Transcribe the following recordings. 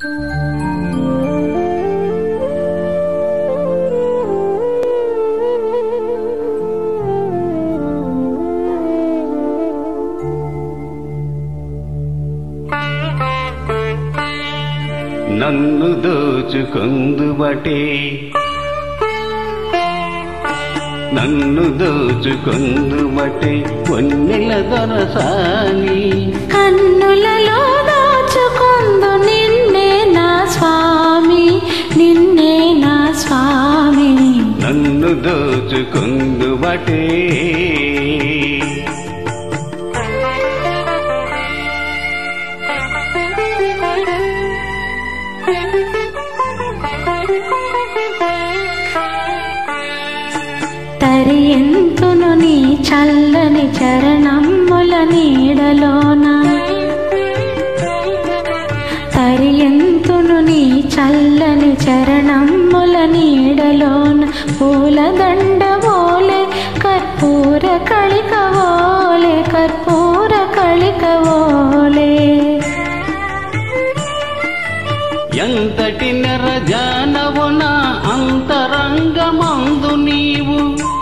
నన్ను దోచుకొందువటే నన్ను దోచుకొందువటే కొన్నెల దొరసాని కన్నులలో దాచుకొందు నిన్నే నా స్వామి నిన్నే నా స్వామి నన్ను దోచుకొందువటే తరియంతును నీ చల్లని చరణమ్ముల నీడలోన తరియంతును నీ చల్లని చరణమ్ముల నీడలోన పూలదండ ఓలే కర్పూర కళిక ఓలే కర్పూర కళిక ఓలే ఎంతటి నెరజానవు నా అంతరంగమందు నీవు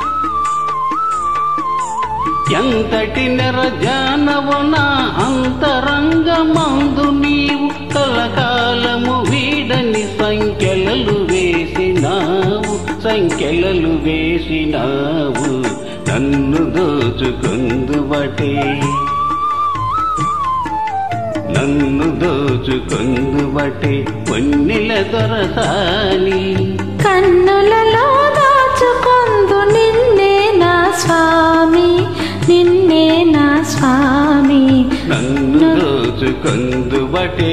ఎంతటి నెరజానవు నా అంతరంగమందు నీవు కలకాలము వీడని సంఖ్యలలు వేసినావు సంఖ్యలలు వేసినావు నన్ను దోచుకొందువటే నన్ను దోచుకొందువటే పొన్నెల దొరసాని కన్నులలో దాచుకొందు నిన్నే నా స్వామి నిన్నే నా స్వామి నన్ను దోచుకొందువటే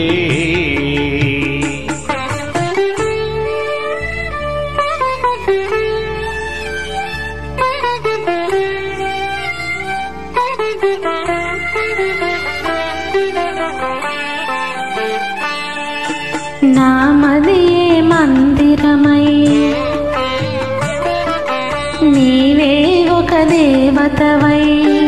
నామదియే మందిరమై నీవే ఒక దేవతవై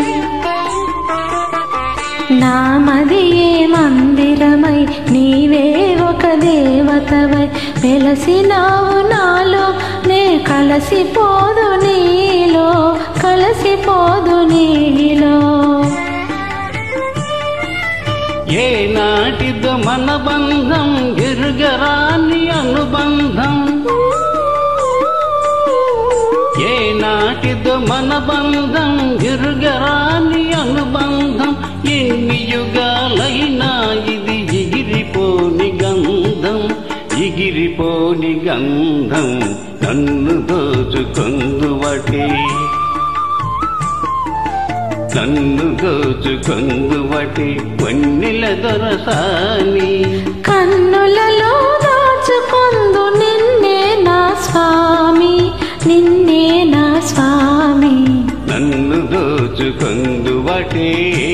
నామదియే మందిరమై నీవే ఒక దేవతవై వెలసినావు నాలో నే కలసిపోదు నీలో కలసిపోదు నీలో ఏ నాటిదో మన బంధం ఎరుగరాని అనుబంధం ఏ నాటిదో మన బంధం ఎరుగరాని అనుబంధం ఎన్ని యుగాలైనా ఇది ఎగిరిపోని గంధం ఎగిరిపోని గంధం నన్ను దోచుకొందువటే నన్ను దోచుకొందువటే వన్నెల దొరసాని కన్నులలో దాచుకొందు నిన్నే నా స్వామి నిన్నే నా స్వామి నన్ను దోచుకొందువటే